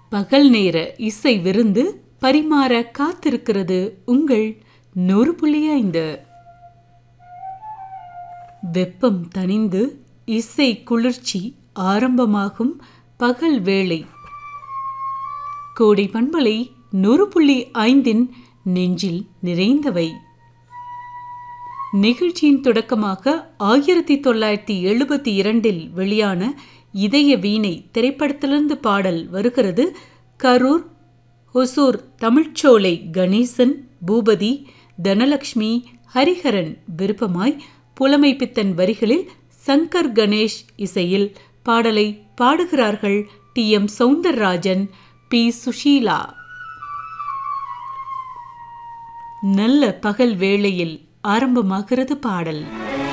பகல் நேர இசை விருந்து பரிமாற காத்திருக்கிறது உங்கள் நூறு புள்ளி ஐந்து வெப்பம் தணிந்து இசை குளிர்ச்சி ஆரம்பமாகும் பகல் வேளை கோடை பண்பலை நூறு புள்ளி ஐந்தின் நெஞ்சில் நிறைந்தவை நிகழ்ச்சியின் தொடக்கமாக ஆயிரத்தி தொள்ளாயிரத்தி எழுபத்தி இரண்டில் வெளியான இதய வீணை திரைப்படத்திலிருந்து பாடல் வருகிறது கரூர் ஹொசூர் தமிழ்ச்சோலை கணேசன் பூபதி தனலக்ஷ்மி ஹரிஹரன் விருப்பமாய் புலமை பித்தன் வரிகளில் சங்கர் கணேஷ் இசையில் பாடலை பாடுகிறார்கள் T M Soundararajan P Susheela நல்ல பகல் வேளையில் ஆரம்பமாகிறது பாடல்